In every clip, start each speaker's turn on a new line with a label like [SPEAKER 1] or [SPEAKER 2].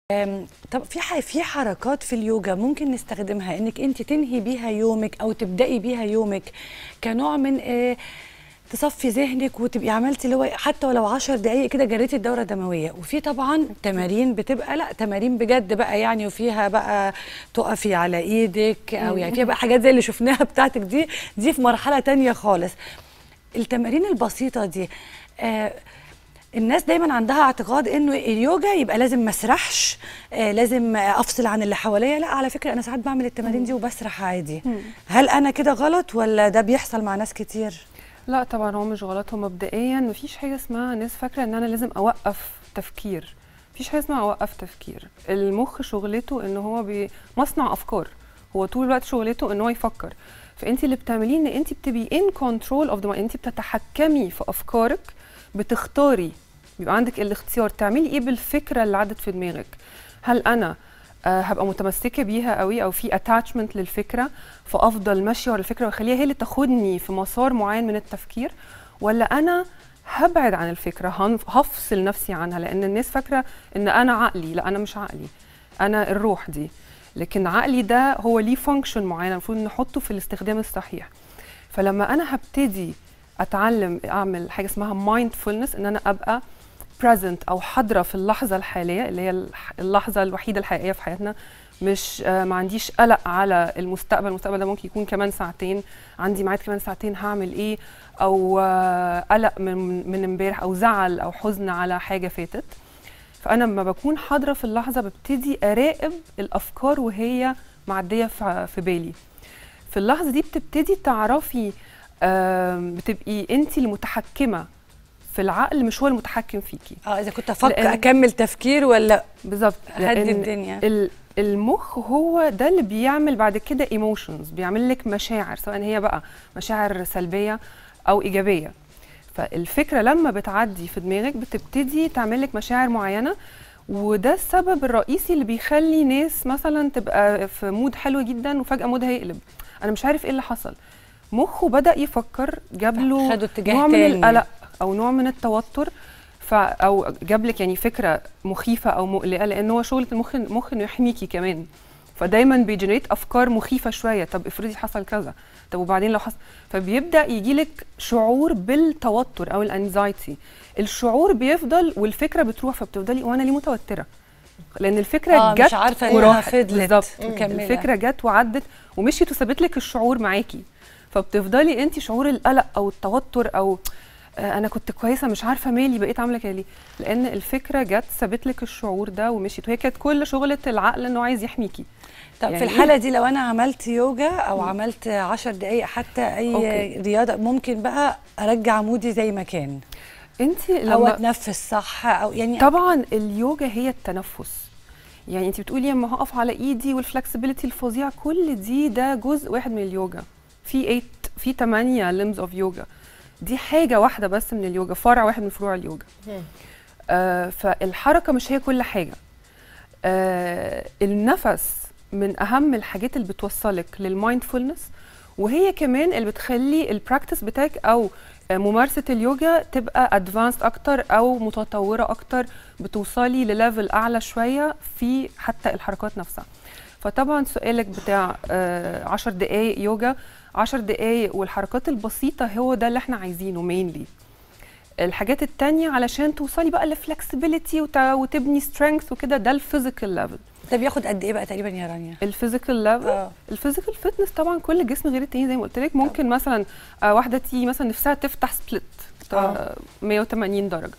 [SPEAKER 1] أم، طب في ح- في حركات في اليوجا ممكن نستخدمها انك انت تنهي بيها يومك او تبداي بيها يومك كنوع من آه، تصفي ذهنك وتبقي عملتي اللي هو حتى ولو 10 دقائق كده جريتي الدوره الدمويه وفي طبعا تمارين بتبقى لا تمارين بجد بقى يعني وفيها بقى تقفي على ايدك او يعني فيها بقى حاجات زي اللي شفناها بتاعتك دي دي في مرحله تانية خالص التمارين البسيطه دي آه الناس دايما عندها اعتقاد انه اليوجا يبقى لازم ما اسرحش آه لازم آه، افصل عن اللي حواليا لا على فكره انا ساعات بعمل التمارين دي وبسرح عادي هل انا كده غلط ولا ده بيحصل مع ناس كتير
[SPEAKER 2] لا طبعا هو مش غلط هو مبدئيا مفيش حاجه اسمها ناس فاكره ان انا لازم اوقف تفكير مفيش حاجه اسمها اوقف تفكير المخ شغلته ان هو بي- مصنع افكار هو طول الوقت شغلته ان هو يفكر فانت اللي بتعمليه ان انت بتبقي ان كنترول اوف انت بتتحكمي في افكارك بتختاري بيبقى عندك الاختيار تعملي ايه بالفكره اللي عدت في دماغك هل انا آه، هبقى متمسكه بيها قوي او في اتاتشمنت للفكره فافضل ماشيه ورا الفكره واخليها هي اللي تاخدني في مسار معين من التفكير ولا انا هبعد عن الفكره هنف- هفصل نفسي عنها لان الناس فاكره ان انا عقلي لا انا مش عقلي انا الروح دي لكن عقلي ده هو ليه فانكشن معين المفروض نحطه في الاستخدام الصحيح فلما انا هبتدي اتعلم اعمل حاجه اسمها مايندفولنس ان انا ابقى present او حاضره في اللحظه الحاليه اللي هي الح- اللحظه الوحيده الحقيقيه في حياتنا مش آه، ما عنديش قلق على المستقبل المستقبل ده ممكن يكون كمان ساعتين عندي ميعاد كمان ساعتين هعمل ايه او آه، قلق من من امبارح او زعل او حزن على حاجه فاتت فانا لما بكون حاضره في اللحظه ببتدي اراقب الافكار وهي معديه في في بالي في اللحظه دي بتبتدي تعرفي آم، بتبقي انت المتحكمه في العقل مش هو المتحكم فيكي
[SPEAKER 1] اه اذا كنت افكر
[SPEAKER 2] لأن-
[SPEAKER 1] اكمل تفكير ولا
[SPEAKER 2] بالظبط
[SPEAKER 1] اهدي
[SPEAKER 2] لأن
[SPEAKER 1] الدنيا
[SPEAKER 2] ال- المخ هو ده اللي بيعمل بعد كده ايموشنز بيعمل لك مشاعر سواء هي بقى مشاعر سلبيه او ايجابيه فالفكره لما بتعدي في دماغك بتبتدي تعمل لك مشاعر معينه وده السبب الرئيسي اللي بيخلي ناس مثلا تبقى في مود حلو جدا وفجاه مودها يقلب انا مش عارف ايه اللي حصل مخه بدا يفكر جاب له
[SPEAKER 1] خدوا اتجاه
[SPEAKER 2] نوع من
[SPEAKER 1] تاني.
[SPEAKER 2] القلق او نوع من التوتر ف او جاب لك يعني فكره مخيفه او مقلقه لان هو شغله المخ المخ انه يحميكي كمان فدايما بيجنريت افكار مخيفه شويه طب افرضي حصل كذا طب وبعدين لو حصل فبيبدا يجي لك شعور بالتوتر او الانزايتي الشعور بيفضل والفكره بتروح فبتفضلي وانا ليه متوتره لان الفكره
[SPEAKER 1] اه
[SPEAKER 2] جت
[SPEAKER 1] مش عارفه انها
[SPEAKER 2] وراحت
[SPEAKER 1] فضلت
[SPEAKER 2] بالظبط
[SPEAKER 1] مكملة.
[SPEAKER 2] الفكره جت وعدت ومشيت وسابت لك الشعور معاكي فبتفضلي انت شعور القلق او التوتر او آه، انا كنت كويسه مش عارفه مالي بقيت عامله كده ليه لان الفكره جت سابت لك الشعور ده ومشيت وهي كانت كل شغله العقل انه عايز يحميكي
[SPEAKER 1] طب
[SPEAKER 2] يعني
[SPEAKER 1] في
[SPEAKER 2] إيه؟
[SPEAKER 1] الحاله دي لو انا عملت يوجا او عملت 10 دقائق حتى اي
[SPEAKER 2] أوكي.
[SPEAKER 1] رياضه ممكن بقى ارجع مودي زي ما كان
[SPEAKER 2] انت
[SPEAKER 1] او
[SPEAKER 2] لما
[SPEAKER 1] اتنفس صح او يعني
[SPEAKER 2] طبعا اليوجا هي التنفس يعني انت بتقولي اما هقف على ايدي والفلكسبيليتي الفظيع كل دي ده جزء واحد من اليوجا في 8 في 8 limbs اوف يوجا دي حاجه واحده بس من اليوجا فرع واحد من فروع اليوجا آه فالحركه مش هي كل حاجه آه النفس من اهم الحاجات اللي بتوصلك للمايندفولنس وهي كمان اللي بتخلي البراكتس بتاعك او آه، ممارسه اليوجا تبقى ادفانسد اكتر او متطوره اكتر بتوصلي لليفل اعلى شويه في حتى الحركات نفسها فطبعا سؤالك بتاع آه 10 دقائق يوجا 10 دقائق والحركات البسيطه هو ده اللي احنا عايزينه مينلي الحاجات التانية علشان توصلي بقى لفلكسبيليتي وتبني سترينث وكده ده الفيزيكال ليفل
[SPEAKER 1] ده بياخد قد ايه بقى تقريبا يا رانيا
[SPEAKER 2] الفيزيكال ليفل
[SPEAKER 1] اه
[SPEAKER 2] الفيزيكال فتنس طبعا كل جسم غير التاني زي ما قلت لك ممكن مثلا آه واحده تيجي مثلا نفسها تفتح سبليت
[SPEAKER 1] آه.
[SPEAKER 2] 180 درجه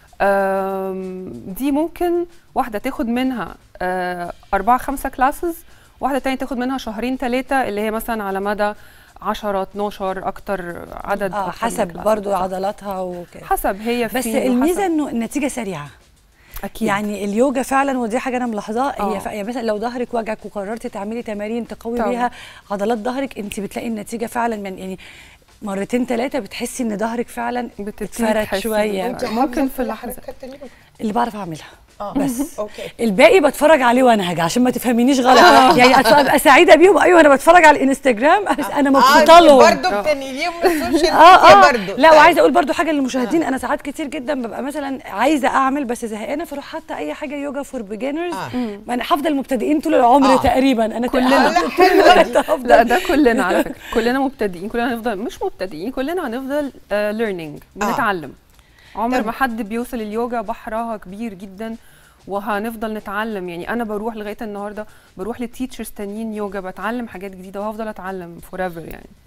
[SPEAKER 2] آم، دي ممكن واحده تاخد منها آه، أربعة خمسة كلاسز واحده تانية تاخد منها شهرين ثلاثه اللي هي مثلا على مدى 10 12 اكتر عدد
[SPEAKER 1] اه
[SPEAKER 2] أكتر من
[SPEAKER 1] حسب
[SPEAKER 2] classes.
[SPEAKER 1] برضو
[SPEAKER 2] صح.
[SPEAKER 1] عضلاتها وكده
[SPEAKER 2] حسب هي
[SPEAKER 1] بس
[SPEAKER 2] فين
[SPEAKER 1] الميزه
[SPEAKER 2] وحسب-
[SPEAKER 1] انه النتيجه سريعه
[SPEAKER 2] اكيد
[SPEAKER 1] يعني اليوجا فعلا ودي حاجه انا ملاحظاها هي
[SPEAKER 2] آه.
[SPEAKER 1] ف... يعني مثلا لو ظهرك وجعك وقررتي تعملي تمارين تقوي
[SPEAKER 2] طبعاً.
[SPEAKER 1] بيها عضلات ظهرك انت بتلاقي النتيجه فعلا من يعني مرتين ثلاثه بتحسي ان ظهرك فعلا
[SPEAKER 2] بتبتدي
[SPEAKER 1] اتفرد
[SPEAKER 2] تحسي
[SPEAKER 1] شويه
[SPEAKER 2] وأنت- ممكن في اللحظة.
[SPEAKER 1] اللي بعرف اعملها
[SPEAKER 3] اه
[SPEAKER 1] بس.
[SPEAKER 3] اوكي
[SPEAKER 1] الباقي بتفرج عليه وانهج عشان ما تفهمينيش غلط يعني أبقى- ابقى سعيده بيهم ايوه انا بتفرج على الانستجرام انا مبسوطه لهم
[SPEAKER 3] برضه بتنقليهم من السوشيال
[SPEAKER 1] اه
[SPEAKER 3] ميديا
[SPEAKER 1] اه
[SPEAKER 3] برضه
[SPEAKER 1] لا وعايزه اقول برضو حاجه للمشاهدين انا ساعات كتير جدا ببقى مثلا عايزه اعمل بس زهقانه فاروح حاطه اي حاجه يوجا فور بيجنرز
[SPEAKER 3] آه.
[SPEAKER 1] ما انا هفضل مبتدئين طول العمر
[SPEAKER 3] آه.
[SPEAKER 1] تقريبا انا
[SPEAKER 2] كلنا.
[SPEAKER 3] آه، لا حلوه دي
[SPEAKER 1] هفضل
[SPEAKER 2] لا ده كلنا على فكره كلنا مبتدئين كلنا هنفضل مش مبتدئين كلنا هنفضل ليرنينج بنتعلم عمر
[SPEAKER 3] طب-
[SPEAKER 2] ما حد بيوصل اليوجا بحرها كبير جدا وهنفضل نتعلم يعني انا بروح لغايه النهارده بروح لتيتشرز تانيين يوجا بتعلم حاجات جديده وهفضل اتعلم فور يعني